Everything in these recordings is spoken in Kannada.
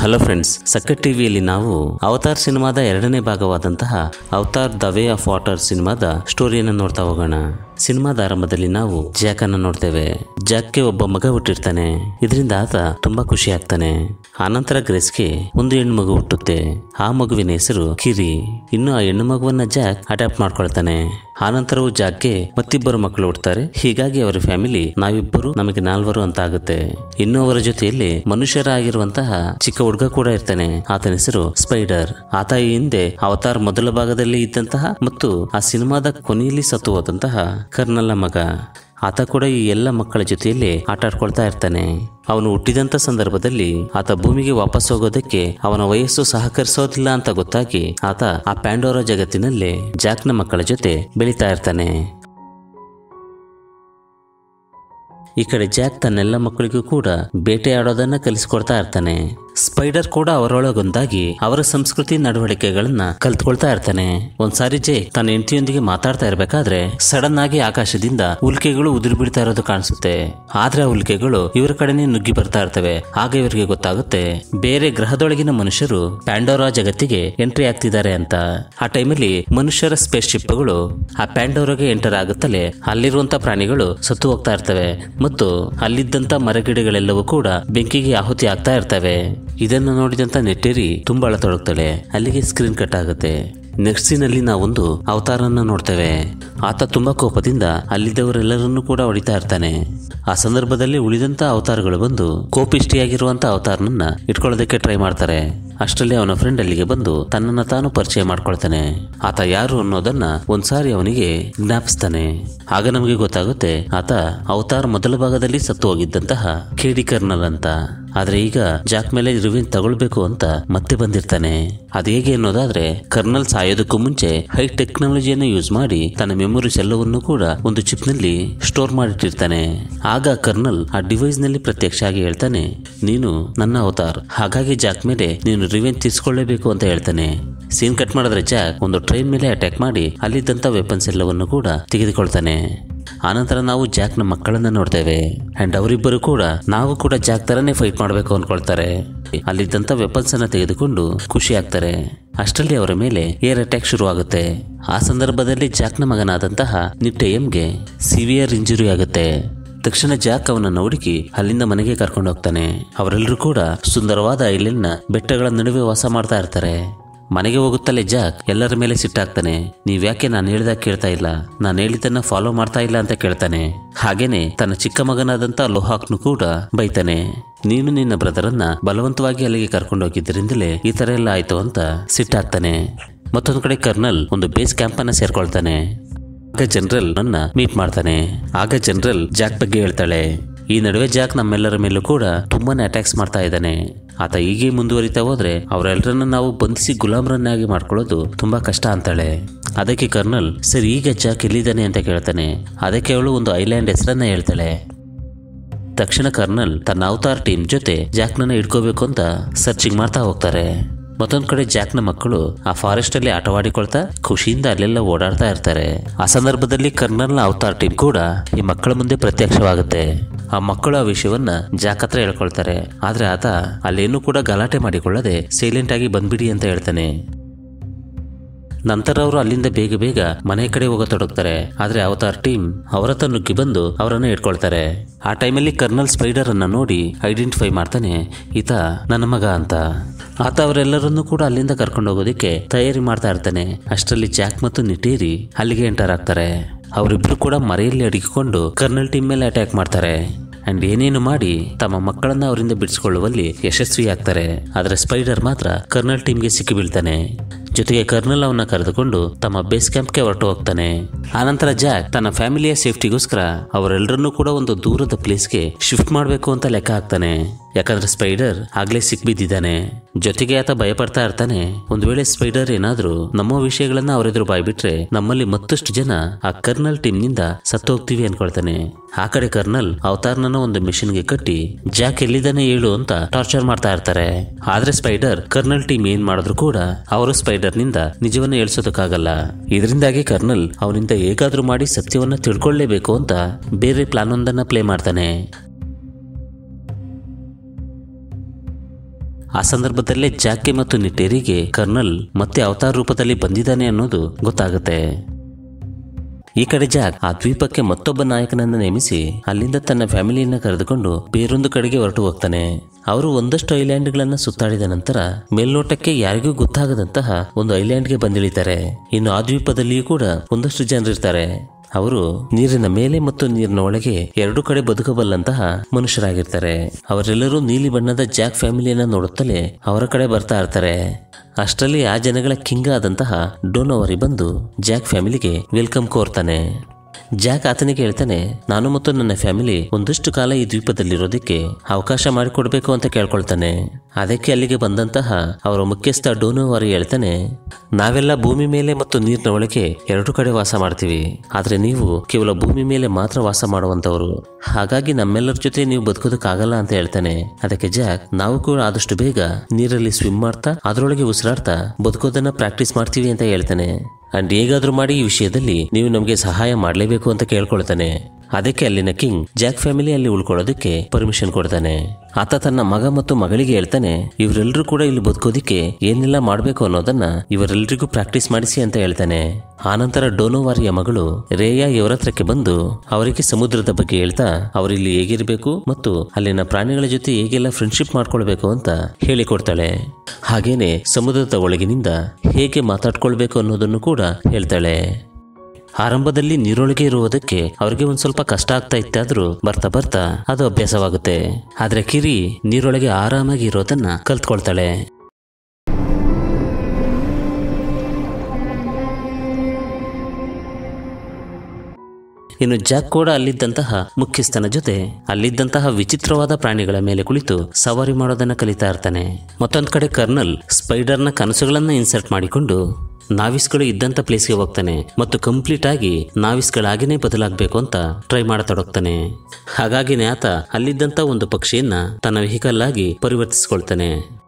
ಹಲೋ ಫ್ರೆಂಡ್ಸ್ ಸಕ್ಕಟ್ ಟಿವಿಯಲ್ಲಿ ನಾವು ಅವತಾರ್ ಸಿನಿಮಾದ ಎರಡನೇ ಭಾಗವಾದಂತಹ Avatar the way of water ಸಿನಿಮಾದ ಸ್ಟೋರಿಯನ್ನು ನೋಡ್ತಾ ಹೋಗೋಣ ಸಿನಿಮಾದ ಆರಂಭದಲ್ಲಿ ನಾವು ಜಾಕ್ ಅನ್ನ ನೋಡ್ತೇವೆ ಜಾಕ್ಗೆ ಒಬ್ಬ ಮಗ ಹುಟ್ಟಿರ್ತಾನೆ ಇದರಿಂದ ಆತ ತುಂಬಾ ಖುಷಿ ಆಗ್ತಾನೆ ಆನಂತರ ಗ್ರೇಸ್ಗೆ ಒಂದು ಹೆಣ್ಣು ಮಗು ಹುಟ್ಟುತ್ತೆ ಆ ಮಗುವಿನ ಹೆಸರು ಕಿರಿ ಇನ್ನು ಆ ಹೆಣ್ಣು ಮಗುವನ್ನ ಜಾಕ್ ಅಡಾಪ್ಟ್ ಮಾಡ್ಕೊಳ್ತಾನೆ ಆನಂತರವು ಜಾಕ್ಗೆ ಮತ್ತಿಬ್ಬರು ಮಕ್ಕಳು ಹುಡ್ತಾರೆ ಹೀಗಾಗಿ ಅವರ ಫ್ಯಾಮಿಲಿ ನಾವಿಬ್ಬರು ನಮಗೆ ನಾಲ್ವರು ಅಂತ ಆಗುತ್ತೆ ಇನ್ನು ಅವರ ಜೊತೆಯಲ್ಲಿ ಮನುಷ್ಯರಾಗಿರುವಂತಹ ಚಿಕ್ಕ ಹುಡುಗ ಕೂಡ ಇರ್ತಾನೆ ಆತನ ಹೆಸರು ಸ್ಪೈಡರ್ ಆತ ಈ ಹಿಂದೆ ಅವತಾರ್ ಮೊದಲ ಭಾಗದಲ್ಲಿ ಇದ್ದಂತಹ ಮತ್ತು ಆ ಸಿನಿಮಾದ ಕೊನೆಯಲ್ಲಿ ಸತ್ತು ಹೋದಂತಹ ಕರ್ನಲ್ಲ ಮಗ ಆತ ಕೂಡ ಈ ಎಲ್ಲ ಮಕ್ಕಳ ಜೊತೆಯಲ್ಲಿ ಆಟ ಆಡ್ಕೊಳ್ತಾ ಇರ್ತಾನೆ ಅವನು ಹುಟ್ಟಿದಂತ ಸಂದರ್ಭದಲ್ಲಿ ಆತ ಭೂಮಿಗೆ ವಾಪಸ್ ಹೋಗೋದಕ್ಕೆ ಅವನ ವಯಸ್ಸು ಸಹಕರಿಸೋದಿಲ್ಲ ಅಂತ ಗೊತ್ತಾಗಿ ಆತ ಆ ಪ್ಯಾಂಡೋರ ಜಗತ್ತಿನಲ್ಲಿ ಜಾಕ್ನ ಮಕ್ಕಳ ಜೊತೆ ಬೆಳೀತಾ ಇರ್ತಾನೆ ಈ ಕಡೆ ಜಾಕ್ ತನ್ನೆಲ್ಲ ಮಕ್ಕಳಿಗೂ ಕೂಡ ಬೇಟೆಯಾಡೋದನ್ನ ಕಲಿಸ್ಕೊಡ್ತಾ ಇರ್ತಾನೆ ಸ್ಪೈಡರ್ ಕೂಡ ಅವರೊಳಗೊಂದಾಗಿ ಅವರ ಸಂಸ್ಕೃತಿ ನಡವಳಿಕೆಗಳನ್ನ ಕಲ್ತ್ಕೊಳ್ತಾ ಇರ್ತಾನೆ ಒಂದ್ಸಾರಿ ಜೆ ತನ್ನ ಹೆಂಡತಿಯೊಂದಿಗೆ ಮಾತಾಡ್ತಾ ಇರ್ಬೇಕಾದ್ರೆ ಸಡನ್ ಆಗಿ ಆಕಾಶದಿಂದ ಉಲ್ಕೆಗಳು ಉದುರು ಬಿಡ್ತಾ ಇರೋದು ಕಾಣಿಸುತ್ತೆ ಆದ್ರೆ ಆ ಉಲ್ಕೆಗಳು ಇವರ ಕಡೆನೆ ನುಗ್ಗಿ ಬರ್ತಾ ಇರ್ತವೆ ಆಗ ಇವರಿಗೆ ಗೊತ್ತಾಗುತ್ತೆ ಬೇರೆ ಗ್ರಹದೊಳಗಿನ ಮನುಷ್ಯರು ಪ್ಯಾಂಡೋರಾ ಜಗತ್ತಿಗೆ ಎಂಟ್ರಿ ಆಗ್ತಿದ್ದಾರೆ ಅಂತ ಆ ಟೈಮಲ್ಲಿ ಮನುಷ್ಯರ ಸ್ಪೇಸ್ ಶಿಪ್ಗಳು ಆ ಪ್ಯಾಂಡೋರಾಗೆ ಎಂಟರ್ ಆಗುತ್ತಲೇ ಅಲ್ಲಿರುವಂತ ಪ್ರಾಣಿಗಳು ಸತ್ತು ಹೋಗ್ತಾ ಇರ್ತವೆ ಮತ್ತು ಅಲ್ಲಿದ್ದಂತ ಮರಗಿಡಗಳೆಲ್ಲವೂ ಕೂಡ ಬೆಂಕಿಗೆ ಆಹುತಿ ಆಗ್ತಾ ಇರ್ತವೆ ಇದನ್ನು ನೋಡಿದಂತ ನೆಟ್ಟೇರಿ ತುಂಬಾ ಅಳತೊಡಗ್ತಾಳೆ ಅಲ್ಲಿಗೆ ಸ್ಕ್ರೀನ್ ಕಟ್ ಆಗುತ್ತೆ ನೆಕ್ಸ್ಟ್ ಸೀನಲ್ಲಿ ನಾವೊಂದು ಅವತಾರನ್ನ ನೋಡ್ತೇವೆ ಆತ ತುಂಬಾ ಕೋಪದಿಂದ ಅಲ್ಲಿದ್ದವರೆಲ್ಲರನ್ನೂ ಕೂಡ ಹೊಡಿತಾ ಇರ್ತಾನೆ ಆ ಸಂದರ್ಭದಲ್ಲಿ ಉಳಿದಂತ ಅವತಾರಗಳು ಬಂದು ಕೋಪಿಷ್ಟಿಯಾಗಿರುವಂತ ಅವತಾರನನ್ನ ಇಟ್ಕೊಳ್ಳೋದಕ್ಕೆ ಟ್ರೈ ಮಾಡ್ತಾರೆ ಅಷ್ಟರಲ್ಲಿ ಅವನ ಫ್ರೆಂಡ್ ಅಲ್ಲಿಗೆ ಬಂದು ತನ್ನನ್ನ ತಾನು ಪರಿಚಯ ಮಾಡ್ಕೊಳ್ತಾನೆ ಆತ ಯಾರು ಅನ್ನೋದನ್ನ ಒಂದ್ಸಾರಿ ಅವನಿಗೆ ಜ್ಞಾಪಿಸ್ತಾನೆ ಆಗ ನಮಗೆ ಗೊತ್ತಾಗುತ್ತೆ ಆತ ಅವತಾರ್ ಮೊದಲ ಭಾಗದಲ್ಲಿ ಸತ್ತು ಹೋಗಿದ್ದಂತಹ ಕೇಡಿ ಕರ್ನಲ್ ಅಂತ ಆದ್ರೆ ಈಗ ಜಾಕ್ ಮೇಲೆ ರಿವೆಂಜ್ ತಗೊಳ್ಬೇಕು ಅಂತ ಮತ್ತೆ ಬಂದಿರ್ತಾನೆ ಅದು ಹೇಗೆ ಅನ್ನೋದಾದ್ರೆ ಕರ್ನಲ್ ಸಾಯೋದಕ್ಕೂ ಮುಂಚೆ ಹೈ ಟೆಕ್ನಾಲಜಿಯನ್ನು ಯೂಸ್ ಮಾಡಿ ತನ್ನ ಮೆಮೊರೀಸ್ ಎಲ್ಲವನ್ನೂ ಕೂಡ ಒಂದು ಚಿಪ್ ನಲ್ಲಿ ಸ್ಟೋರ್ ಮಾಡಿಟ್ಟಿರ್ತಾನೆ ಆಗ ಕರ್ನಲ್ ಆ ಡಿವೈಸ್ ನಲ್ಲಿ ಪ್ರತ್ಯಕ್ಷ ಆಗಿ ಹೇಳ್ತಾನೆ ನೀನು ನನ್ನ ಅವತಾರ್ ಹಾಗಾಗಿ ಜಾಕ್ ಮೇಲೆ ನೀನು ರಿವೆಂಜ್ ತೀರ್ಸ್ಕೊಳ್ಳೇಬೇಕು ಅಂತ ಹೇಳ್ತಾನೆ ಸೀನ್ ಕಟ್ ಮಾಡಿದ್ರೆ ಜಾಕ್ ಒಂದು ಟ್ರೈನ್ ಮೇಲೆ ಅಟ್ಯಾಕ್ ಮಾಡಿ ಅಲ್ಲಿದ್ದಂತ ವೆಪನ್ಸ್ ಎಲ್ಲವನ್ನು ಕೂಡ ತೆಗೆದುಕೊಳ್ತಾನೆ ಆನಂತರ ನಾವು ಜಾಕ್ನ ಮಕ್ಕಳನ್ನ ನೋಡ್ತೇವೆ ಅಂಡ್ ಅವರಿಬ್ಬರು ಕೂಡ ನಾವು ಕೂಡ ಜಾಕ್ ತರನೇ ಫೈಟ್ ಮಾಡಬೇಕು ಅನ್ಕೊಳ್ತಾರೆ ಅಲ್ಲಿದ್ದಂತ ವೆಪನ್ಸ್ ಅನ್ನ ತೆಗೆದುಕೊಂಡು ಖುಷಿ ಆಗ್ತಾರೆ ಅಷ್ಟರಲ್ಲಿ ಅವರ ಮೇಲೆ ಏರ್ ಅಟ್ಯಾಕ್ ಶುರುವಾಗುತ್ತೆ ಆ ಸಂದರ್ಭದಲ್ಲಿ ಜಾಕ್ನ ಮಗನಾದಂತಹ ನಿಟ್ಟೆಯಂಗೆ ಸಿವಿಯರ್ ಇಂಜುರಿ ಆಗುತ್ತೆ ತಕ್ಷಣ ಜಾಕ್ ಅವನನ್ನು ಹುಡುಕಿ ಅಲ್ಲಿಂದ ಮನೆಗೆ ಕರ್ಕೊಂಡು ಹೋಗ್ತಾನೆ ಅವರೆಲ್ಲರೂ ಕೂಡ ಸುಂದರವಾದ ಐಲೆಂಡ್ನ ಬೆಟ್ಟಗಳ ನಡುವೆ ವಾಸ ಮಾಡ್ತಾ ಇರ್ತಾರೆ ಮನೆಗೆ ಹೋಗುತ್ತಲೇ ಜಾಕ್ ಎಲ್ಲರ ಮೇಲೆ ಸಿಟ್ಟಾಗ್ತಾನೆ ನೀವ್ಯಾಕೆ ನಾನು ಹೇಳಿದಾಗ ಕೇಳ್ತಾ ಇಲ್ಲ ನಾನು ಹೇಳಿದ್ದನ್ನ ಫಾಲೋ ಮಾಡ್ತಾ ಇಲ್ಲ ಅಂತ ಕೇಳ್ತಾನೆ ಹಾಗೇನೆ ತನ್ನ ಚಿಕ್ಕ ಮಗನಾದಂತ ಲೋಹಾಕ್ನು ಕೂಡ ಬೈತಾನೆ ನೀನು ನಿನ್ನ ಬ್ರದರನ್ನ ಬಲವಂತವಾಗಿ ಅಲ್ಲಿಗೆ ಕರ್ಕೊಂಡು ಹೋಗಿದ್ದರಿಂದಲೇ ಈ ತರ ಎಲ್ಲ ಆಯ್ತು ಅಂತ ಸಿಟ್ಟಾಗ್ತಾನೆ ಮತ್ತೊಂದು ಕಡೆ ಕರ್ನಲ್ ಒಂದು ಬೇಸ್ ಕ್ಯಾಂಪ್ ಅನ್ನ ಸೇರ್ಕೊಳ್ತಾನೆ ಆಗ ಜನರಲ್ ನನ್ನ ಮೀಟ್ ಮಾಡ್ತಾನೆ ಆಗ ಜನರಲ್ ಜಾಕ್ ಬಗ್ಗೆ ಹೇಳ್ತಾಳೆ ಈ ನಡುವೆ ಜಾಕ್ ನಮ್ಮೆಲ್ಲರ ಮೇಲೂ ಕೂಡ ತುಂಬಾನೇ ಅಟ್ಯಾಕ್ಸ್ ಮಾಡ್ತಾ ಇದ್ದಾನೆ ಆತ ಹೀಗೆ ಮುಂದುವರಿತಾ ಹೋದ್ರೆ ಅವರೆಲ್ಲರನ್ನ ನಾವು ಬಂಧಿಸಿ ಗುಲಾಮರನ್ನಾಗಿ ಮಾಡ್ಕೊಳ್ಳೋದು ತುಂಬಾ ಕಷ್ಟ ಅಂತಾಳೆ ಅದಕ್ಕೆ ಕರ್ನಲ್ ಸರಿ ಈಗ ಜಾಕ್ ಎಲ್ಲಿದ್ದಾನೆ ಅಂತ ಕೇಳ್ತಾನೆ ಅದಕ್ಕೆ ಅವಳು ಒಂದು ಐಲ್ಯಾಂಡ್ ಹೆಸರನ್ನ ಹೇಳ್ತಾಳೆ ತಕ್ಷಣ ಕರ್ನಲ್ ತನ್ನ ಅವತಾರ್ ಟೀಮ್ ಜೊತೆ ಜಾಕ್ನನ್ನ ಹಿಡ್ಕೋಬೇಕು ಅಂತ ಸರ್ಚಿಂಗ್ ಮಾಡ್ತಾ ಹೋಗ್ತಾರೆ ಮತ್ತೊಂದ್ ಕಡೆ ಜಾಕ್ನ ಮಕ್ಕಳು ಆ ಫಾರೆಸ್ಟ್ ಅಲ್ಲಿ ಆಟವಾಡಿಕೊಳ್ತಾ ಖುಷಿಯಿಂದ ಅಲ್ಲೆಲ್ಲ ಓಡಾಡ್ತಾ ಇರ್ತಾರೆ ಆ ಸಂದರ್ಭದಲ್ಲಿ ಕರ್ನಲ್ನ ಅವತಾರ್ ಟೀಮ್ ಕೂಡ ಈ ಮಕ್ಕಳ ಮುಂದೆ ಪ್ರತ್ಯಕ್ಷವಾಗುತ್ತೆ ಆ ಮಕ್ಕಳು ಆ ವಿಷಯವನ್ನ ಜಾಕ್ ಹತ್ರ ಹೇಳ್ಕೊಳ್ತಾರೆ ಆದ್ರೆ ಆತ ಅಲ್ಲೇನು ಕೂಡ ಗಲಾಟೆ ಮಾಡಿಕೊಳ್ಳದೆ ಸೈಲೆಂಟ್ ಆಗಿ ಬಂದ್ಬಿಡಿ ಅಂತ ಹೇಳ್ತಾನೆ ನಂತರ ಅವರು ಅಲ್ಲಿಂದ ಬೇಗ ಬೇಗ ಮನೆ ಕಡೆ ಹೋಗತೊಡಗ್ತಾರೆ ಆದ್ರೆ ಅವತಾರ್ ಟೀಮ್ ಅವರತ್ತ ನುಗ್ಗಿ ಬಂದು ಅವರನ್ನ ಇಟ್ಕೊಳ್ತಾರೆ ಆ ಟೈಮಲ್ಲಿ ಕರ್ನಲ್ ಸ್ಪೈಡರ್ ಅನ್ನ ನೋಡಿ ಐಡೆಂಟಿಫೈ ಮಾಡ್ತಾನೆ ಈತ ನನ್ನ ಮಗ ಅಂತ ಆತ ಅವರೆಲ್ಲರನ್ನೂ ಕೂಡ ಅಲ್ಲಿಂದ ಕರ್ಕೊಂಡು ಹೋಗೋದಕ್ಕೆ ತಯಾರಿ ಮಾಡ್ತಾ ಇರ್ತಾನೆ ಅಷ್ಟರಲ್ಲಿ ಜಾಕ್ ಮತ್ತು ನಿಟೇರಿ ಅಲ್ಲಿಗೆ ಎಂಟರ್ ಆಗ್ತಾರೆ ಅವರಿಬ್ರು ಕೂಡ ಮರೆಯಲ್ಲಿ ಅಡಗಿಕೊಂಡು ಕರ್ನಲ್ ಟೀಮ್ ಮೇಲೆ ಅಟ್ಯಾಕ್ ಮಾಡ್ತಾರೆ ಅಂಡ್ ಏನೇನು ಮಾಡಿ ತಮ್ಮ ಮಕ್ಕಳನ್ನ ಅವರಿಂದ ಬಿಡಿಸಿಕೊಳ್ಳುವಲ್ಲಿ ಯಶಸ್ವಿಯಾಗ್ತಾರೆ ಆದ್ರೆ ಸ್ಪೈಡರ್ ಮಾತ್ರ ಕರ್ನಲ್ ಟೀಮ್ಗೆ ಸಿಕ್ಕಿ ಬೀಳ್ತಾನೆ ಜೊತೆಗೆ ಕರ್ನಲ್ ಅವನ್ನ ಕರೆದುಕೊಂಡು ತಮ್ಮ ಬೇಸ್ ಕ್ಯಾಂಪ್ಗೆ ಹೊರಟು ಹೋಗ್ತಾನೆ ಆನಂತರ ಜಾಕ್ ತನ್ನ ಫ್ಯಾಮಿಲಿಯ ಸೇಫ್ಟಿಗೋಸ್ಕರ ಅವರೆಲ್ಲರನ್ನೂ ಕೂಡ ಒಂದು ದೂರದ ಪ್ಲೇಸ್ಗೆ ಶಿಫ್ಟ್ ಮಾಡಬೇಕು ಅಂತ ಲೆಕ್ಕ ಹಾಕ್ತಾನೆ ಯಾಕಂದ್ರೆ ಸ್ಪೈಡರ್ ಆಗ್ಲೇ ಸಿಕ್ಬಿದ್ದಿದ್ದಾನೆ ಜೊತೆಗೆ ಆತ ಭಯಪಡ್ತಾ ಇರ್ತಾನೆ ಒಂದ್ ವೇಳೆ ಸ್ಪೈಡರ್ ಏನಾದ್ರೂ ನಮ್ಮ ವಿಷಯಗಳನ್ನ ಅವರೆದುರು ಬಾಯ್ಬಿಟ್ರೆ ನಮ್ಮಲ್ಲಿ ಮತ್ತಷ್ಟು ಜನ ಆ ಕರ್ನಲ್ ಟೀಮ್ ನಿಂದ ಸತ್ತು ಹೋಗ್ತೀವಿ ಅನ್ಕೊಳ್ತಾನೆ ಆ ಕಡೆ ಕರ್ನಲ್ ಅವತಾರ್ನ ಒಂದು ಮಿಷನ್ಗೆ ಕಟ್ಟಿ ಜಾಕ್ ಎಲ್ಲಿದ್ದಾನೆ ಹೇಳು ಅಂತ ಟಾರ್ಚರ್ ಮಾಡ್ತಾ ಇರ್ತಾರೆ ಆದ್ರೆ ಸ್ಪೈಡರ್ ಕರ್ನಲ್ ಟೀಮ್ ಏನ್ ಮಾಡಿದ್ರು ಕೂಡ ಅವರು ಸ್ಪೈಡರ್ ನಿಂದ ನಿಜವನ್ನ ಹೇಳ್ಸೋದಕ್ಕಾಗಲ್ಲ ಇದರಿಂದಾಗಿ ಕರ್ನಲ್ ಅವನಿಂದ ಹೇಗಾದ್ರೂ ಮಾಡಿ ಸತ್ಯವನ್ನ ತಿಳ್ಕೊಳ್ಳೇಬೇಕು ಅಂತ ಬೇರೆ ಪ್ಲಾನ್ ಒಂದನ್ನ ಪ್ಲೇ ಮಾಡ್ತಾನೆ ಆ ಸಂದರ್ಭದಲ್ಲೇ ಜಾಕೆ ಮತ್ತು ನಿಟ್ಟೇರಿಗೆ ಕರ್ನಲ್ ಮತ್ತೆ ಅವತಾರ ರೂಪದಲ್ಲಿ ಬಂದಿದ್ದಾನೆ ಅನ್ನೋದು ಗೊತ್ತಾಗುತ್ತೆ ಈ ಕಡೆ ಜಾಕ್ ಆ ದ್ವೀಪಕ್ಕೆ ಮತ್ತೊಬ್ಬ ನಾಯಕನನ್ನ ನೇಮಿಸಿ ಅಲ್ಲಿಂದ ತನ್ನ ಫ್ಯಾಮಿಲಿಯನ್ನ ಕರೆದುಕೊಂಡು ಬೇರೊಂದು ಕಡೆಗೆ ಹೊರಟು ಹೋಗ್ತಾನೆ ಅವರು ಒಂದಷ್ಟು ಐಲ್ಯಾಂಡ್ಗಳನ್ನ ಸುತ್ತಾಡಿದ ನಂತರ ಮೇಲ್ನೋಟಕ್ಕೆ ಯಾರಿಗೂ ಗೊತ್ತಾಗದಂತಹ ಒಂದು ಐಲ್ಯಾಂಡ್ಗೆ ಬಂದಿಳಿತಾರೆ ಇನ್ನು ಆ ದ್ವೀಪದಲ್ಲಿಯೂ ಕೂಡ ಒಂದಷ್ಟು ಜನರಿರ್ತಾರೆ ಅವರು ನೀರಿನ ಮೇಲೆ ಮತ್ತು ನೀರಿನ ಒಳಗೆ ಎರಡು ಕಡೆ ಬದುಕಬಲ್ಲಂತಹ ಮನುಷ್ಯರಾಗಿರ್ತಾರೆ ಅವರೆಲ್ಲರೂ ನೀಲಿ ಬಣ್ಣದ ಜಾಕ್ ಫ್ಯಾಮಿಲಿಯನ್ನ ನೋಡುತ್ತಲೇ ಅವರ ಕಡೆ ಬರ್ತಾ ಇರ್ತಾರೆ ಅಷ್ಟರಲ್ಲಿ ಆ ಜನಗಳ ಕಿಂಗ್ ಆದಂತಹ ಡೋನೋವರಿ ಬಂದು ಜಾಕ್ ಫ್ಯಾಮಿಲಿಗೆ ವೆಲ್ಕಮ್ ಕೋರ್ತಾನೆ ಜಾಕ್ ಆತನಿಗೆ ಹೇಳ್ತಾನೆ ನಾನು ಮತ್ತು ನನ್ನ ಫ್ಯಾಮಿಲಿ ಒಂದಷ್ಟು ಕಾಲ ಈ ದ್ವೀಪದಲ್ಲಿರೋದಕ್ಕೆ ಅವಕಾಶ ಮಾಡಿಕೊಡ್ಬೇಕು ಅಂತ ಕೇಳ್ಕೊಳ್ತಾನೆ ಅದಕ್ಕೆ ಅಲ್ಲಿಗೆ ಬಂದಂತಹ ಅವರ ಮುಖ್ಯಸ್ಥ ಡೋನೋವರಿ ಹೇಳ್ತಾನೆ ನಾವೆಲ್ಲ ಭೂಮಿ ಮೇಲೆ ಮತ್ತು ನೀರಿನ ಒಳಗೆ ಎರಡು ಕಡೆ ವಾಸ ಮಾಡ್ತೀವಿ ಆದ್ರೆ ನೀವು ಕೇವಲ ಭೂಮಿ ಮೇಲೆ ಮಾತ್ರ ವಾಸ ಮಾಡುವಂತವರು ಹಾಗಾಗಿ ನಮ್ಮೆಲ್ಲರ ಜೊತೆ ನೀವು ಬದುಕೋದಕ್ಕಾಗಲ್ಲ ಅಂತ ಹೇಳ್ತಾನೆ ಅದಕ್ಕೆ ಜಾಕ್ ನಾವು ಕೂಡ ಆದಷ್ಟು ಬೇಗ ನೀರಲ್ಲಿ ಸ್ವಿಮ್ ಮಾಡ್ತಾ ಅದರೊಳಗೆ ಉಸಿರಾಡ್ತಾ ಬದುಕೋದನ್ನ ಪ್ರಾಕ್ಟೀಸ್ ಮಾಡ್ತೀವಿ ಅಂತ ಹೇಳ್ತಾನೆ ಅಂಡ್ ಹೇಗಾದ್ರೂ ಮಾಡಿ ಈ ವಿಷಯದಲ್ಲಿ ನೀವು ನಮಗೆ ಸಹಾಯ ಮಾಡಲೇಬೇಕು ಅಂತ ಕೇಳ್ಕೊಳ್ತಾನೆ ಅದಕ್ಕೆ ಅಲ್ಲಿನ ಕಿಂಗ್ ಜಾಕ್ ಫ್ಯಾಮಿಲಿ ಅಲ್ಲಿ ಉಳ್ಕೊಳ್ಳೋದಕ್ಕೆ ಪರ್ಮಿಷನ್ ಕೊಡ್ತಾನೆ ಆತ ತನ್ನ ಮಗ ಮತ್ತು ಮಗಳಿಗೆ ಹೇಳ್ತಾನೆ ಇವರೆಲ್ಲರೂ ಕೂಡ ಇಲ್ಲಿ ಬದುಕೋದಿಕ್ಕೆ ಏನೆಲ್ಲ ಮಾಡಬೇಕು ಅನ್ನೋದನ್ನ ಇವರೆಲ್ಲರಿಗೂ ಪ್ರಾಕ್ಟೀಸ್ ಮಾಡಿಸಿ ಅಂತ ಹೇಳ್ತಾನೆ ಆನಂತರ ಡೋನೋವಾರಿಯ ಮಗಳು ರೇಯಾ ಇವರ ಹತ್ರಕ್ಕೆ ಬಂದು ಅವರಿಗೆ ಸಮುದ್ರದ ಬಗ್ಗೆ ಹೇಳ್ತಾ ಅವರಿಲ್ಲಿ ಹೇಗಿರಬೇಕು ಮತ್ತು ಅಲ್ಲಿನ ಪ್ರಾಣಿಗಳ ಜೊತೆ ಹೇಗೆಲ್ಲ ಫ್ರೆಂಡ್ಶಿಪ್ ಮಾಡ್ಕೊಳ್ಬೇಕು ಅಂತ ಹೇಳಿಕೊಡ್ತಾಳೆ ಹಾಗೇನೆ ಸಮುದ್ರದ ಒಳಗಿನಿಂದ ಹೇಗೆ ಮಾತಾಡ್ಕೊಳ್ಬೇಕು ಅನ್ನೋದನ್ನು ಕೂಡ ಹೇಳ್ತಾಳೆ ಆರಂಭದಲ್ಲಿ ನೀರೊಳಗೆ ಇರುವುದಕ್ಕೆ ಅವ್ರಿಗೆ ಒಂದ್ ಸ್ವಲ್ಪ ಕಷ್ಟ ಆಗ್ತಾ ಇತ್ತಾದ್ರೂ ಬರ್ತಾ ಬರ್ತಾ ಅದು ಅಭ್ಯಾಸವಾಗುತ್ತೆ ಆದ್ರೆ ಕಿರಿ ನೀರೊಳಗೆ ಆರಾಮಾಗಿ ಇರೋದನ್ನ ಕಲ್ತ್ಕೊಳ್ತಾಳೆ ಇನ್ನು ಜಾಕ್ ಕೂಡ ಅಲ್ಲಿದ್ದಂತಹ ಮುಖ್ಯಸ್ಥನ ಜೊತೆ ಅಲ್ಲಿದ್ದಂತಹ ವಿಚಿತ್ರವಾದ ಪ್ರಾಣಿಗಳ ಮೇಲೆ ಕುಳಿತು ಸವಾರಿ ಮಾಡೋದನ್ನ ಕಲಿತಾ ಇರ್ತಾನೆ ಮತ್ತೊಂದ್ ಕಡೆ ಕರ್ನಲ್ ಸ್ಪೈಡರ್ನ ಕನಸುಗಳನ್ನ ಇನ್ಸರ್ಟ್ ಮಾಡಿಕೊಂಡು ನಾವಿಸ್ಗಳು ಇದ್ದಂತ ಪ್ಲೇಸ್ಗೆ ಹೋಗ್ತಾನೆ ಮತ್ತು ಕಂಪ್ಲೀಟ್ ಆಗಿ ನಾವಿಸ್ಗಳಾಗಿನೇ ಬದಲಾಗಬೇಕು ಅಂತ ಟ್ರೈ ಮಾಡತೊಡಗ್ತಾನೆ ಹಾಗಾಗಿನೇ ಆತ ಅಲ್ಲಿದ್ದಂತ ಒಂದು ಪಕ್ಷಿಯನ್ನ ತನ್ನ ವೆಹಿಕಲ್ ಆಗಿ ಪರಿವರ್ತಿಸಿಕೊಳ್ತಾನೆ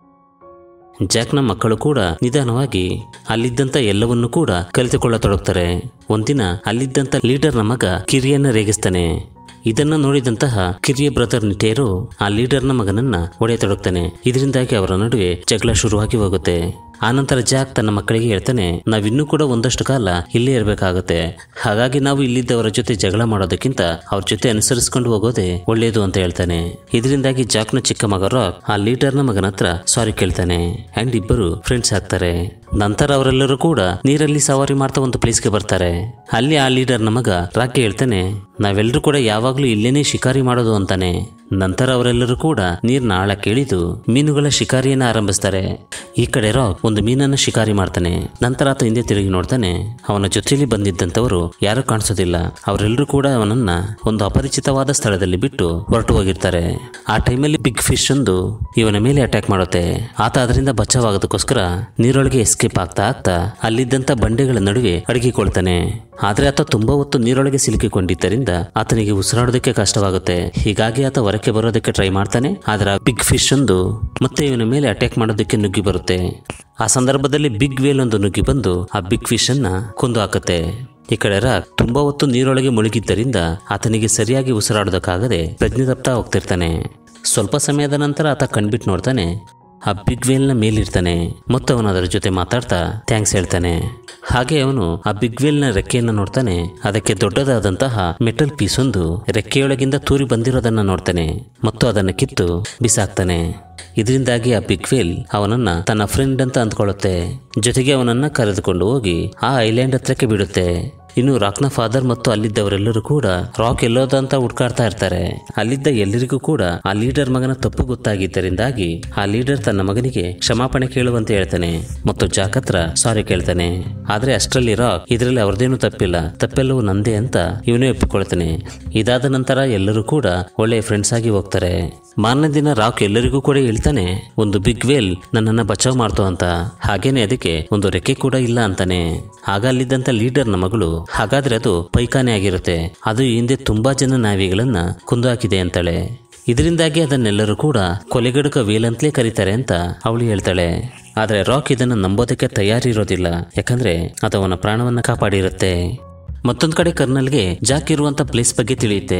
ಜಾಕ್ನ ಮಕ್ಕಳು ಕೂಡ ನಿಧಾನವಾಗಿ ಅಲ್ಲಿದ್ದಂತ ಎಲ್ಲವನ್ನೂ ಕೂಡ ಕಲಿತುಕೊಳ್ಳತೊಡಗ್ತಾರೆ ಒಂದಿನ ಅಲ್ಲಿದ್ದಂತ ಲೀಡರ್ನ ಮಗ ಕಿರಿಯನ್ನ ರೇಗಿಸ್ತಾನೆ ಇದನ್ನ ನೋಡಿದಂತಹ ಕಿರಿಯ ಬ್ರದರ್ ನಿಟೇರು ಆ ಲೀಡರ್ನ ಮಗನನ್ನ ಹೊಡೆಯತೊಡಗ್ತಾನೆ ಇದರಿಂದಾಗಿ ಅವರ ನಡುವೆ ಜಗಳ ಶುರುವಾಗಿ ಹೋಗುತ್ತೆ ಆನಂತರ ಜಾಕ್ ತನ್ನ ಮಕ್ಕಳಿಗೆ ಹೇಳ್ತಾನೆ ನಾವಿನ್ನೂ ಕೂಡ ಒಂದಷ್ಟು ಕಾಲ ಇಲ್ಲೇ ಇರಬೇಕಾಗುತ್ತೆ ಹಾಗಾಗಿ ನಾವು ಇಲ್ಲಿದ್ದವರ ಜೊತೆ ಜಗಳ ಮಾಡೋದಕ್ಕಿಂತ ಅವ್ರ ಜೊತೆ ಅನುಸರಿಸ್ಕೊಂಡು ಹೋಗೋದೇ ಒಳ್ಳೆಯದು ಅಂತ ಹೇಳ್ತಾನೆ ಇದರಿಂದಾಗಿ ಜಾಕ್ನ ಚಿಕ್ಕ ಮಗ ರಾಕ್ ಆ ಲೀಡರ್ನ ಮಗನ ಹತ್ರ ಸಾರಿ ಕೇಳ್ತಾನೆ ಅಂಡ್ ಇಬ್ಬರು ಫ್ರೆಂಡ್ಸ್ ಆಗ್ತಾರೆ ನಂತರ ಅವರೆಲ್ಲರೂ ಕೂಡ ನೀರಲ್ಲಿ ಸವಾರಿ ಮಾಡ್ತಾ ಒಂದು ಪ್ಲೇಸ್ಗೆ ಬರ್ತಾರೆ ಅಲ್ಲಿ ಆ ಲೀಡರ್ನ ಮಗ ರಾಕ್ ಹೇಳ್ತಾನೆ ನಾವೆಲ್ಲರೂ ಕೂಡ ಯಾವಾಗ್ಲೂ ಇಲ್ಲೇನೆ ಶಿಕಾರಿ ಮಾಡೋದು ಅಂತಾನೆ ನಂತರ ಅವರೆಲ್ಲರೂ ಕೂಡ ನೀರ್ನ ಆಳಕ್ಕೆ ಇಳಿದು ಮೀನುಗಳ ಶಿಕಾರಿಯನ್ನ ಆರಂಭಿಸ್ತಾರೆ ಈ ಕಡೆ ರಾಕ್ ಒಂದು ಮೀನನ್ನ ಶಿಕಾರಿ ಮಾಡ್ತಾನೆ ನಂತರ ಆತ ಹಿಂದೆ ತಿರುಗಿ ನೋಡ್ತಾನೆ ಅವನ ಜೊತೆಲಿ ಬಂದಿದ್ದಂಥವರು ಯಾರು ಕಾಣಿಸೋದಿಲ್ಲ ಅವರೆಲ್ಲರೂ ಕೂಡ ಅವನನ್ನ ಒಂದು ಅಪರಿಚಿತವಾದ ಸ್ಥಳದಲ್ಲಿ ಬಿಟ್ಟು ಹೊರಟು ಹೋಗಿರ್ತಾರೆ ಆ ಟೈಮಲ್ಲಿ ಬಿಗ್ ಫಿಶ್ ಒಂದು ಇವನ ಮೇಲೆ ಅಟ್ಯಾಕ್ ಮಾಡುತ್ತೆ ಆತ ಅದರಿಂದ ಬಚಾವಾಗೋದಕ್ಕೋಸ್ಕರ ನೀರೊಳಗೆ ಎಸ್ಕೇಪ್ ಆಗ್ತಾ ಆಗ್ತಾ ಅಲ್ಲಿದ್ದಂತ ಬಂಡೆಗಳ ನಡುವೆ ಅಡಗಿಕೊಳ್ತಾನೆ ಆದ್ರೆ ಆತ ತುಂಬಾ ಹೊತ್ತು ನೀರೊಳಗೆ ಸಿಲುಕಿಕೊಂಡಿದ್ದರಿಂದ ಆತನಿಗೆ ಉಸಿರಾಡೋದಕ್ಕೆ ಕಷ್ಟವಾಗುತ್ತೆ ಹೀಗಾಗಿ ಆತ ಹೊರಕ್ಕೆ ಬರೋದಕ್ಕೆ ಟ್ರೈ ಮಾಡ್ತಾನೆ ಆದ್ರೆ ಆ ಬಿಗ್ ಫಿಶ್ ಒಂದು ಮತ್ತೆ ಇವನ ಮೇಲೆ ಅಟ್ಯಾಕ್ ಮಾಡೋದಕ್ಕೆ ನುಗ್ಗಿ ಬರುತ್ತೆ ಆ ಸಂದರ್ಭದಲ್ಲಿ ಬಿಗ್ ವೇಲ್ ಒಂದು ನುಗ್ಗಿ ಬಂದು ಆ ಬಿಗ್ ಫಿಶ್ ಅನ್ನ ಕೊಂದು ಹಾಕುತ್ತೆ ಈ ಕಡೆ ರಾಕ್ ತುಂಬಾ ಹೊತ್ತು ನೀರೊಳಗೆ ಮುಳುಗಿದ್ದರಿಂದ ಆತನಿಗೆ ಸರಿಯಾಗಿ ಉಸಿರಾಡೋದಕ್ಕಾಗದೆ ಪ್ರಜ್ಞೆ ತಪ್ತಾ ಹೋಗ್ತಿರ್ತಾನೆ ಸ್ವಲ್ಪ ಸಮಯದ ನಂತರ ಆತ ಕಣ್ಬಿಟ್ಟು ನೋಡ್ತಾನೆ ಆ ಬಿಗ್ ವೇಲ್ನ ಮೇಲಿರ್ತಾನೆ ಮತ್ತು ಅವನು ಅದರ ಜೊತೆ ಮಾತಾಡ್ತಾ ಥ್ಯಾಂಕ್ಸ್ ಹೇಳ್ತಾನೆ ಹಾಗೆ ಅವನು ಆ ಬಿಗ್ ವೇಲ್ನ ರೆಕ್ಕೆಯನ್ನು ನೋಡ್ತಾನೆ ಅದಕ್ಕೆ ದೊಡ್ಡದಾದಂತಹ ಮೆಟಲ್ ಪೀಸ್ ಒಂದು ರೆಕ್ಕೆಯೊಳಗಿಂದ ತೂರಿ ಬಂದಿರೋದನ್ನ ನೋಡ್ತಾನೆ ಮತ್ತು ಅದನ್ನು ಕಿತ್ತು ಬಿಸಾಕ್ತಾನೆ ಇದರಿಂದಾಗಿ ಆ ಬಿಗ್ ವೇಲ್ ಅವನನ್ನ ತನ್ನ ಫ್ರೆಂಡ್ ಅಂತ ಅಂದ್ಕೊಳ್ಳುತ್ತೆ ಜೊತೆಗೆ ಅವನನ್ನ ಕರೆದುಕೊಂಡು ಹೋಗಿ ಆ ಐಲ್ಯಾಂಡ್ ಹತ್ರಕ್ಕೆ ಬಿಡುತ್ತೆ ಇನ್ನು ರಾಕ್ನ ಫಾದರ್ ಮತ್ತು ಅಲ್ಲಿದ್ದವರೆಲ್ಲರೂ ಕೂಡ ರಾಕ್ ಎಲ್ಲೋದ ಅಂತ ಹುಡ್ಕಾಡ್ತಾ ಇರ್ತಾರೆ ಅಲ್ಲಿದ್ದ ಎಲ್ಲರಿಗೂ ಕೂಡ ಆ ಲೀಡರ್ ಮಗನ ತಪ್ಪು ಗೊತ್ತಾಗಿದ್ದರಿಂದಾಗಿ ಆ ಲೀಡರ್ ತನ್ನ ಮಗನಿಗೆ ಕ್ಷಮಾಪಣೆ ಕೇಳುವಂತೆ ಹೇಳ್ತಾನೆ ಮತ್ತು ಜಾಕ್ ಹತ್ರ ಸಾರಿ ಕೇಳ್ತಾನೆ ಆದ್ರೆ ಅಷ್ಟರಲ್ಲಿ ರಾಕ್ ಇದರಲ್ಲಿ ಅವ್ರದ್ದೇನು ತಪ್ಪಿಲ್ಲ ತಪ್ಪೆಲ್ಲವೂ ನಂದೇ ಅಂತ ಇವನೇ ಒಪ್ಪಿಕೊಳ್ತಾನೆ ಇದಾದ ನಂತರ ಎಲ್ಲರೂ ಕೂಡ ಒಳ್ಳೆಯ ಫ್ರೆಂಡ್ಸ್ ಆಗಿ ಹೋಗ್ತಾರೆ ಮಾರನೇ ದಿನ ರಾಕ್ ಎಲ್ಲರಿಗೂ ಕೂಡ ಹೇಳ್ತಾನೆ ಒಂದು ಬಿಗ್ ವೇಲ್ ನನ್ನನ್ನ ಬಚಾವ್ ಮಾಡ್ತು ಅಂತ ಹಾಗೇನೆ ಅದಕ್ಕೆ ಒಂದು ರೆಕ್ಕೆ ಕೂಡ ಇಲ್ಲ ಅಂತಾನೆ ಆಗ ಅಲ್ಲಿದ್ದಂತ ಲೀಡರ್ನ ಮಗಳು ಹಾಗಾದ್ರೆ ಅದು ಪೈಖಾನೆ ಆಗಿರುತ್ತೆ ಅದು ಈ ಹಿಂದೆ ತುಂಬಾ ಜನ ನಾವಿಗಳನ್ನ ಕೊಂದು ಹಾಕಿದೆ ಅಂತಾಳೆ ಇದರಿಂದಾಗಿ ಅದನ್ನೆಲ್ಲರೂ ಕೂಡ ಕೊಲೆಗಡುಕ ವೇಲ್ ಅಂತಲೇ ಕರೀತಾರೆ ಅಂತ ಅವಳು ಹೇಳ್ತಾಳೆ ಆದ್ರೆ ರಾಕ್ ಇದನ್ನ ನಂಬೋದಕ್ಕೆ ತಯಾರಿರೋದಿಲ್ಲ ಯಾಕಂದ್ರೆ ಅದು ಅವನ ಪ್ರಾಣವನ್ನ ಕಾಪಾಡಿರುತ್ತೆ ಮತ್ತೊಂದ್ ಕಡೆ ಕರ್ನಲ್ಗೆ ಜಾಕ್ ಇರುವಂತ ಪ್ಲೇಸ್ ಬಗ್ಗೆ ತಿಳಿಯುತ್ತೆ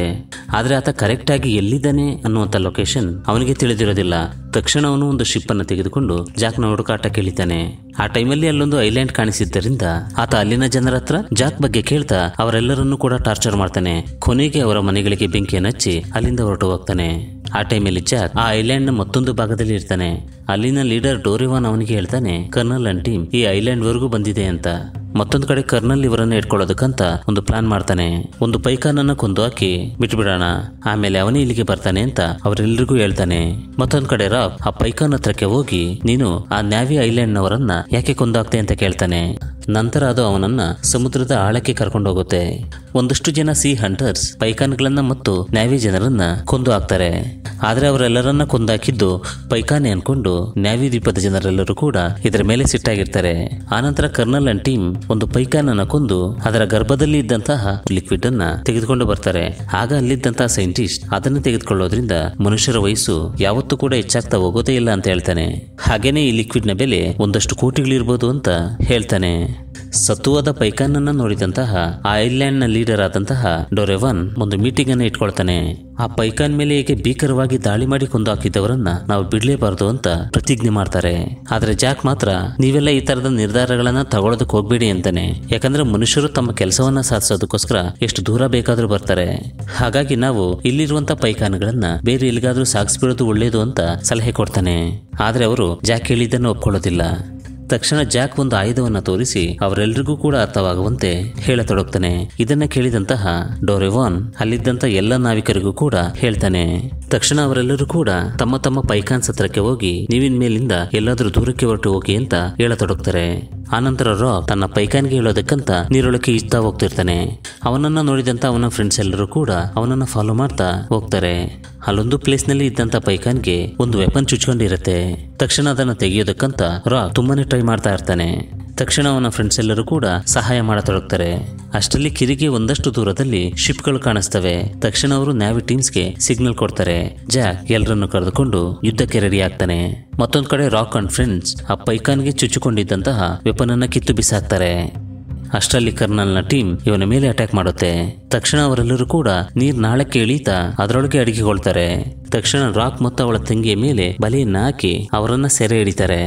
ಆದ್ರೆ ಆತ ಕರೆಕ್ಟ್ ಆಗಿ ಎಲ್ಲಿದ್ದಾನೆ ಅನ್ನುವಂಥ ಲೊಕೇಶನ್ ಅವನಿಗೆ ತಿಳಿದಿರೋದಿಲ್ಲ ತಕ್ಷಣ ಅವನು ಒಂದು ಶಿಪ್ ಅನ್ನು ತೆಗೆದುಕೊಂಡು ಜಾಕ್ನ ಹುಡುಕಾಟ ಕೇಳಿತಾನೆ ಆ ಟೈಮಲ್ಲಿ ಅಲ್ಲೊಂದು ಐಲ್ಯಾಂಡ್ ಕಾಣಿಸಿದ್ದರಿಂದ ಆತ ಅಲ್ಲಿನ ಜನರ ಹತ್ರ ಜಾಕ್ ಬಗ್ಗೆ ಕೇಳ್ತಾ ಅವರೆಲ್ಲರನ್ನೂ ಕೂಡ ಟಾರ್ಚರ್ ಮಾಡ್ತಾನೆ ಕೊನೆಗೆ ಅವರ ಮನೆಗಳಿಗೆ ಬೆಂಕಿಯನ್ನು ಹಚ್ಚಿ ಅಲ್ಲಿಂದ ಹೊರಟು ಹೋಗ್ತಾನೆ ಆ ಟೈಮಲ್ಲಿ ಜಾಕ್ ಆ ಐಲ್ಯಾಂಡ್ ನ ಮತ್ತೊಂದು ಭಾಗದಲ್ಲಿ ಇರ್ತಾನೆ ಅಲ್ಲಿನ ಲೀಡರ್ ಡೋರಿವಾನ್ ಅವನಿಗೆ ಹೇಳ್ತಾನೆ ಕರ್ನಲ್ ಅಂಡ್ ಟೀಮ್ ಈ ಐಲ್ಯಾಂಡ್ ವರೆಗೂ ಬಂದಿದೆ ಅಂತ ಮತ್ತೊಂದು ಕಡೆ ಕರ್ನಲ್ ಇವರನ್ನ ಇಟ್ಕೊಳ್ಳೋದಕ್ಕಂತ ಒಂದು ಪ್ಲಾನ್ ಮಾಡ್ತಾನೆ ಒಂದು ಪೈಕಾನನ್ನ ಕೊಂದು ಹಾಕಿ ಬಿಟ್ಬಿಡೋಣ ಆಮೇಲೆ ಅವನೇ ಇಲ್ಲಿಗೆ ಬರ್ತಾನೆ ಅಂತ ಅವರೆಲ್ಲರಿಗೂ ಹೇಳ್ತಾನೆ ಮತ್ತೊಂದ್ ಕಡೆ ರಾಬ್ ಆ ಪೈಕಾನ್ ಹತ್ರಕ್ಕೆ ಹೋಗಿ ನೀನು ಆ ನ್ಯಾವಿ ಐಲ್ಯಾಂಡ್ ನವರನ್ನ ಯಾಕೆ ಕೊಂದಾಕ್ತೆ ಅಂತ ಕೇಳ್ತಾನೆ ನಂತರ ಅದು ಅವನನ್ನ ಸಮುದ್ರದ ಆಳಕ್ಕೆ ಕರ್ಕೊಂಡು ಹೋಗುತ್ತೆ ಒಂದಷ್ಟು ಜನ ಸಿ ಹಂಟರ್ಸ್ ಪೈಕಾನ್ಗಳನ್ನ ಮತ್ತು ನ್ಯಾವಿ ಜನರನ್ನ ಕೊಂದು ಹಾಕ್ತಾರೆ ಆದ್ರೆ ಅವರೆಲ್ಲರನ್ನ ಕೊಂದಾಕಿದ್ದು ಪೈಕಾನೆ ಅನ್ಕೊಂಡು ನ್ಯಾವಿ ದ್ವೀಪದ ಜನರೆಲ್ಲರೂ ಕೂಡ ಇದರ ಮೇಲೆ ಸಿಟ್ಟಾಗಿರ್ತಾರೆ ಆನಂತರ ಕರ್ನಲ್ ಅಂಡ್ ಟೀಮ್ ಒಂದು ಪೈಕಾನನ್ನ ಕೊಂದು ಅದರ ಗರ್ಭದಲ್ಲಿ ಇದ್ದಂತಹ ಲಿಕ್ವಿಡ್ ಅನ್ನ ತೆಗೆದುಕೊಂಡು ಬರ್ತಾರೆ ಆಗ ಅಲ್ಲಿದ್ದಂತಹ ಸೈಂಟಿಸ್ಟ್ ಅದನ್ನು ತೆಗೆದುಕೊಳ್ಳೋದ್ರಿಂದ ಮನುಷ್ಯರ ವಯಸ್ಸು ಯಾವತ್ತೂ ಕೂಡ ಹೆಚ್ಚಾಗ್ತಾ ಹೋಗೋದೇ ಇಲ್ಲ ಅಂತ ಹೇಳ್ತಾನೆ ಹಾಗೇನೆ ಈ ಲಿಕ್ವಿಡ್ ನ ಬೆಲೆ ಒಂದಷ್ಟು ಕೋಟಿಗಳಿರ್ಬೋದು ಅಂತ ಹೇಳ್ತಾನೆ ಸತ್ತುವಾದ ಪೈಕಾನನ್ನ ನೋಡಿದಂತಹ ಆ ಐಲ್ಯಾಂಡ್ ನ ಲೀಡರ್ ಆದಂತಹ ಡೊರೆವನ್ ಒಂದು ಮೀಟಿಂಗ್ ಅನ್ನ ಇಟ್ಕೊಳ್ತಾನೆ ಆ ಪೈಕಾನ್ ಮೇಲೆ ಹೇಗೆ ಭೀಕರವಾಗಿ ದಾಳಿ ಮಾಡಿ ಕೊಂದು ಹಾಕಿದವರನ್ನ ನಾವು ಬಿಡ್ಲೇಬಾರದು ಅಂತ ಪ್ರತಿಜ್ಞೆ ಮಾಡ್ತಾರೆ ಆದ್ರೆ ಜಾಕ್ ಮಾತ್ರ ನೀವೆಲ್ಲ ಈ ತರದ ನಿರ್ಧಾರಗಳನ್ನ ತಗೊಳ್ಳೋದಕ್ಕೆ ಹೋಗ್ಬೇಡಿ ಅಂತಾನೆ ಯಾಕಂದ್ರೆ ಮನುಷ್ಯರು ತಮ್ಮ ಕೆಲಸವನ್ನ ಸಾಧಿಸೋದಕ್ಕೋಸ್ಕರ ಎಷ್ಟು ದೂರ ಬೇಕಾದ್ರೂ ಬರ್ತಾರೆ ಹಾಗಾಗಿ ನಾವು ಇಲ್ಲಿರುವಂತ ಪೈಕಾನ್ಗಳನ್ನ ಬೇರೆ ಎಲ್ಲಿಗಾದ್ರೂ ಸಾಗಿಸ್ಬಿಡೋದು ಒಳ್ಳೇದು ಅಂತ ಸಲಹೆ ಕೊಡ್ತಾನೆ ಆದ್ರೆ ಅವರು ಜಾಕ್ ಹೇಳಿದ್ದನ್ನು ಒಪ್ಕೊಳ್ಳೋದಿಲ್ಲ ತಕ್ಷಣ ಜಾಕ್ ಒಂದು ಆಯುಧವನ್ನ ತೋರಿಸಿ ಅವರೆಲ್ಲರಿಗೂ ಕೂಡ ಅರ್ಥವಾಗುವಂತೆ ಹೇಳತೊಡಗ್ತಾನೆ ಇದನ್ನ ಕೇಳಿದಂತಹ ಡೋರೆವಾನ್ ಅಲ್ಲಿದ್ದಂತ ಎಲ್ಲ ನಾವಿಕರಿಗೂ ಕೂಡ ಹೇಳ್ತಾನೆ ತಕ್ಷಣ ಅವರೆಲ್ಲರೂ ಕೂಡ ತಮ್ಮ ತಮ್ಮ ಪೈಕಾನ್ಸ್ ಹತ್ರಕ್ಕೆ ಹೋಗಿ ನೀವಿನ ಮೇಲಿಂದ ಎಲ್ಲಾದ್ರೂ ದೂರಕ್ಕೆ ಹೊರಟು ಹೋಗಿ ಅಂತ ಹೇಳತೊಡಗ್ತಾರೆ ಆನಂತರ ರಾ ತನ್ನ ಪೈಕಾನ್ಗೆ ಹೇಳೋದಕ್ಕಂತ ನೀರೊಳಕ್ಕೆ ಈಜ್ತಾ ಹೋಗ್ತಿರ್ತಾನೆ ಅವನನ್ನ ನೋಡಿದಂತ ಅವನ ಫ್ರೆಂಡ್ಸ್ ಎಲ್ಲರೂ ಕೂಡ ಅವನನ್ನ ಫಾಲೋ ಮಾಡ್ತಾ ಹೋಗ್ತಾರೆ ಅಲ್ಲೊಂದು ಪ್ಲೇಸ್ ನಲ್ಲಿ ಇದ್ದಂತ ಪೈಕಾನ್ಗೆ ಒಂದು ವೆಪನ್ ಚುಚ್ಕೊಂಡಿರುತ್ತೆ ತಕ್ಷಣ ಅದನ್ನ ತೆಗೆಯೋದಕ್ಕಂತ ರಾ ತುಂಬಾನೇ ಟ್ರೈ ಮಾಡ್ತಾ ಇರ್ತಾನೆ ತಕ್ಷಣ ಅವನ ಫ್ರೆಂಡ್ಸ್ ಎಲ್ಲರೂ ಕೂಡ ಸಹಾಯ ಮಾಡತೊಡಗ್ತಾರೆ ಅಷ್ಟರಲ್ಲಿ ಕಿರಿಗೆ ಒಂದಷ್ಟು ದೂರದಲ್ಲಿ ಶಿಪ್ಗಳು ಕಾಣಿಸ್ತವೆ ತಕ್ಷಣ ಅವರು ನ್ಯಾವಿ ಟೀಮ್ಸ್ಗೆ ಸಿಗ್ನಲ್ ಕೊಡ್ತಾರೆ ಜಾಕ್ ಎಲ್ಲರನ್ನು ಕರೆದುಕೊಂಡು ಯುದ್ಧಕ್ಕೆ ರೆಡಿ ಆಗ್ತಾನೆ ಮತ್ತೊಂದ್ ಕಡೆ ರಾಕ್ ಅಂಡ್ ಫ್ರೆಂಡ್ಸ್ ಆ ಪೈಕಾನ್ಗೆ ಚುಚ್ಚಿಕೊಂಡಿದ್ದಂತಹ ವೆಪನ್ ಅನ್ನ ಕಿತ್ತು ಬಿಸಾಕ್ತಾರೆ ಅಷ್ಟರಲ್ಲಿ ಕರ್ನಲ್ನ ಟೀಮ್ ಇವನ ಮೇಲೆ ಅಟ್ಯಾಕ್ ಮಾಡುತ್ತೆ ತಕ್ಷಣ ಅವರೆಲ್ಲರೂ ಕೂಡ ನೀರ್ ನಾಳಕ್ಕೆ ಇಳೀತಾ ಅದರೊಳಗೆ ಅಡಗಿಕೊಳ್ತಾರೆ ತಕ್ಷಣ ರಾಕ್ ಮತ್ತು ಅವಳ ತಂಗಿಯ ಮೇಲೆ ಬಲೆಯನ್ನ ಹಾಕಿ ಅವರನ್ನ ಸೆರೆ ಹಿಡಿತಾರೆ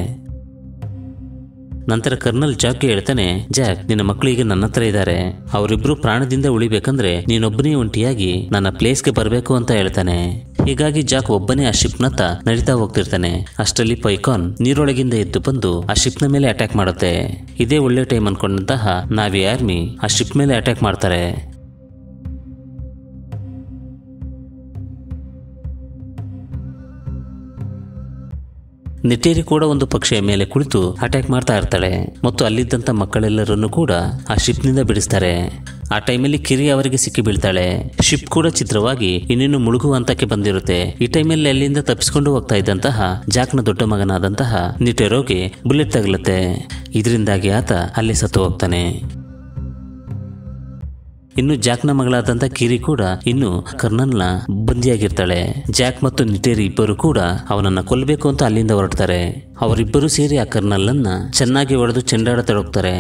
ನಂತರ ಕರ್ನಲ್ ಜಾಕ್ಗೆ ಹೇಳ್ತಾನೆ ಜಾಕ್ ನಿನ್ನ ಮಕ್ಕಳು ಈಗ ನನ್ನ ಹತ್ರ ಇದ್ದಾರೆ ಅವರಿಬ್ರು ಪ್ರಾಣದಿಂದ ಉಳಿಬೇಕಂದ್ರೆ ನೀನೊಬ್ಬನೇ ಒಂಟಿಯಾಗಿ ನನ್ನ ಪ್ಲೇಸ್ಗೆ ಬರಬೇಕು ಅಂತ ಹೇಳ್ತಾನೆ ಹೀಗಾಗಿ ಜಾಕ್ ಒಬ್ಬನೇ ಆ ಶಿಪ್ನತ್ತ ನಡೀತಾ ಹೋಗ್ತಿರ್ತಾನೆ ಅಷ್ಟರಲ್ಲಿ ಪೈಕಾನ್ ನೀರೊಳಗಿಂದ ಎದ್ದು ಬಂದು ಆ ಶಿಪ್ನ ಮೇಲೆ ಅಟ್ಯಾಕ್ ಮಾಡುತ್ತೆ ಇದೇ ಒಳ್ಳೆ ಟೈಮ್ ಅನ್ಕೊಂಡಂತಹ ನಾವಿ ಆರ್ಮಿ ಆ ಶಿಪ್ ಮೇಲೆ ಅಟ್ಯಾಕ್ ಮಾಡ್ತಾರೆ ನಿಟ್ಟೇರಿ ಕೂಡ ಒಂದು ಪಕ್ಷಿಯ ಮೇಲೆ ಕುಳಿತು ಅಟ್ಯಾಕ್ ಮಾಡ್ತಾ ಇರ್ತಾಳೆ ಮತ್ತು ಅಲ್ಲಿದ್ದಂಥ ಮಕ್ಕಳೆಲ್ಲರನ್ನು ಕೂಡ ಆ ಶಿಪ್ನಿಂದ ಬಿಡಿಸ್ತಾರೆ ಆ ಟೈಮಲ್ಲಿ ಕಿರಿ ಅವರಿಗೆ ಸಿಕ್ಕಿ ಬೀಳ್ತಾಳೆ ಶಿಪ್ ಕೂಡ ಚಿತ್ರವಾಗಿ ಇನ್ನೇನು ಮುಳುಗುವ ಹಂತಕ್ಕೆ ಬಂದಿರುತ್ತೆ ಈ ಟೈಮಲ್ಲಿ ಅಲ್ಲಿಂದ ತಪ್ಪಿಸ್ಕೊಂಡು ಹೋಗ್ತಾ ಇದ್ದಂತಹ ಜಾಕ್ನ ದೊಡ್ಡ ಮಗನಾದಂತಹ ನಿಟೆರೋಗೆ ಬುಲೆಟ್ ತಗಲುತ್ತೆ ಇದರಿಂದಾಗಿ ಆತ ಅಲ್ಲಿ ಸತ್ತು ಹೋಗ್ತಾನೆ ಇನ್ನು ಜಾಕ್ನ ಮಗಳಾದಂತ ಕಿರಿ ಕೂಡ ಇನ್ನು ಕರ್ನಲ್ನ ಬಂದಿಯಾಗಿರ್ತಾಳೆ ಜಾಕ್ ಮತ್ತು ನಿಟೇರಿ ಇಬ್ಬರು ಕೂಡ ಅವನನ್ನ ಕೊಲ್ಲಬೇಕು ಅಂತ ಅಲ್ಲಿಂದ ಹೊರಡ್ತಾರೆ ಅವರಿಬ್ಬರು ಸೇರಿ ಆ ಕರ್ನಲ್ಲನ್ನ ಚೆನ್ನಾಗಿ ಹೊಡೆದು ಚೆಂಡಾಡತೊಡಗ್ತಾರೆ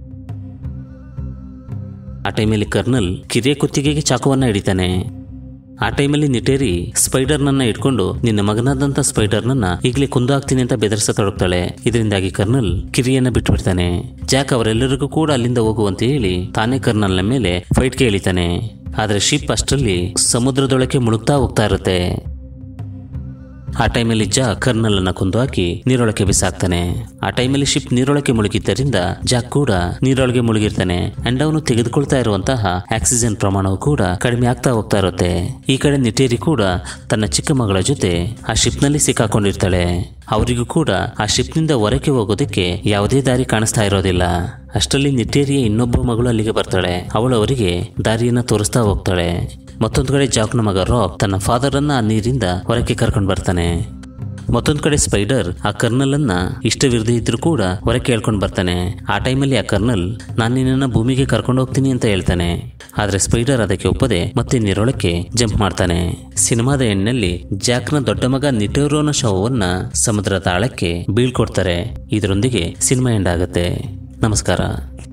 ಆ ಟೈಮಲ್ಲಿ ಕರ್ನಲ್ ಕಿರಿಯ ಕುತ್ತಿಗೆಗೆ ಚಾಕುವನ್ನ ಹಿಡಿತಾನೆ ಆ ಟೈಮಲ್ಲಿ ನಿಟೇರಿ ಸ್ಪೈಡರ್ನನ್ನ ಇಟ್ಕೊಂಡು ನಿನ್ನ ಮಗನಾದಂತ ಸ್ಪೈಡರ್ನನ್ನ ಈಗಲೇ ಕೊಂದು ಹಾಕ್ತೀನಿ ಅಂತ ಬೆದರಿಸತೊಡಗ್ತಾಳೆ ಇದರಿಂದಾಗಿ ಕರ್ನಲ್ ಕಿರಿಯನ್ನ ಬಿಟ್ಬಿಡ್ತಾನೆ ಜಾಕ್ ಅವರೆಲ್ಲರಿಗೂ ಕೂಡ ಅಲ್ಲಿಂದ ಹೋಗುವಂತೆ ಹೇಳಿ ತಾನೇ ಕರ್ನಲ್ನ ಮೇಲೆ ಫೈಟ್ಗೆ ಇಳಿತಾನೆ ಆದ್ರೆ ಶಿಪ್ ಅಷ್ಟರಲ್ಲಿ ಸಮುದ್ರದೊಳಕ್ಕೆ ಮುಳುಗ್ತಾ ಹೋಗ್ತಾ ಇರುತ್ತೆ ಆ ಟೈಮಲ್ಲಿ ಜಾಕ್ ಕರ್ನಲ್ ಅನ್ನ ಕೊಂದು ಹಾಕಿ ನೀರೊಳಕ್ಕೆ ಬಿಸಾಕ್ತಾನೆ ಆ ಟೈಮಲ್ಲಿ ಶಿಪ್ ನೀರೊಳಕ್ಕೆ ಮುಳುಗಿದ್ದರಿಂದ ಜಾಕ್ ಕೂಡ ನೀರೊಳಗೆ ಮುಳುಗಿರ್ತಾನೆ ಅಂಡ್ ಅವನು ತೆಗೆದುಕೊಳ್ತಾ ಇರುವಂತಹ ಆಕ್ಸಿಜನ್ ಪ್ರಮಾಣವು ಕೂಡ ಕಡಿಮೆ ಆಗ್ತಾ ಹೋಗ್ತಾ ಇರುತ್ತೆ ಈ ಕಡೆ ನಿಟೇರಿ ಕೂಡ ತನ್ನ ಚಿಕ್ಕ ಮಗಳ ಜೊತೆ ಆ ಶಿಪ್ನಲ್ಲಿ ಸಿಕ್ಕಾಕೊಂಡಿರ್ತಾಳೆ ಅವರಿಗೂ ಕೂಡ ಆ ಶಿಪ್ನಿಂದ ಹೊರಕ್ಕೆ ಹೋಗೋದಕ್ಕೆ ಯಾವುದೇ ದಾರಿ ಕಾಣಿಸ್ತಾ ಇರೋದಿಲ್ಲ ಅಷ್ಟರಲ್ಲಿ ನಿಟ್ಟೇರಿಯ ಇನ್ನೊಬ್ಬ ಮಗಳು ಅಲ್ಲಿಗೆ ಬರ್ತಾಳೆ ಅವಳು ಅವರಿಗೆ ದಾರಿಯನ್ನ ತೋರಿಸ್ತಾ ಹೋಗ್ತಾಳೆ ಮತ್ತೊಂದು ಕಡೆ ಜಾಕ್ನ ಮಗ ರಾಕ್ ತನ್ನ ಫಾದರ್ ಅನ್ನ ಆ ನೀರಿಂದ ಹೊರಕ್ಕೆ ಕರ್ಕೊಂಡು ಬರ್ತಾನೆ ಮತ್ತೊಂದು ಕಡೆ ಸ್ಪೈಡರ್ ಆ ಕರ್ನಲ್ ಅನ್ನ ಇಷ್ಟವಿರದೇ ಇದ್ರೂ ಕೂಡ ಹೊರಕ್ಕೆ ಹೇಳ್ಕೊಂಡು ಬರ್ತಾನೆ ಆ ಟೈಮಲ್ಲಿ ಆ ಕರ್ನಲ್ ನಾನು ನಿನ್ನನ್ನು ಭೂಮಿಗೆ ಕರ್ಕೊಂಡು ಹೋಗ್ತೀನಿ ಅಂತ ಹೇಳ್ತಾನೆ ಆದ್ರೆ ಸ್ಪೈಡರ್ ಅದಕ್ಕೆ ಒಪ್ಪದೆ ಮತ್ತೆ ನೀರೊಳಕ್ಕೆ ಜಂಪ್ ಮಾಡ್ತಾನೆ ಸಿನಿಮಾದ ಎಣ್ಣಲ್ಲಿ ಜಾಕ್ನ ದೊಡ್ಡ ಮಗ ನಿಟೋರೋನ ಶವವನ್ನ ಸಮುದ್ರದ ಆಳಕ್ಕೆ ಬೀಳ್ಕೊಡ್ತಾರೆ ಇದರೊಂದಿಗೆ ಸಿನಿಮಾ ಎಂಡ್ ಆಗುತ್ತೆ ನಮಸ್ಕಾರ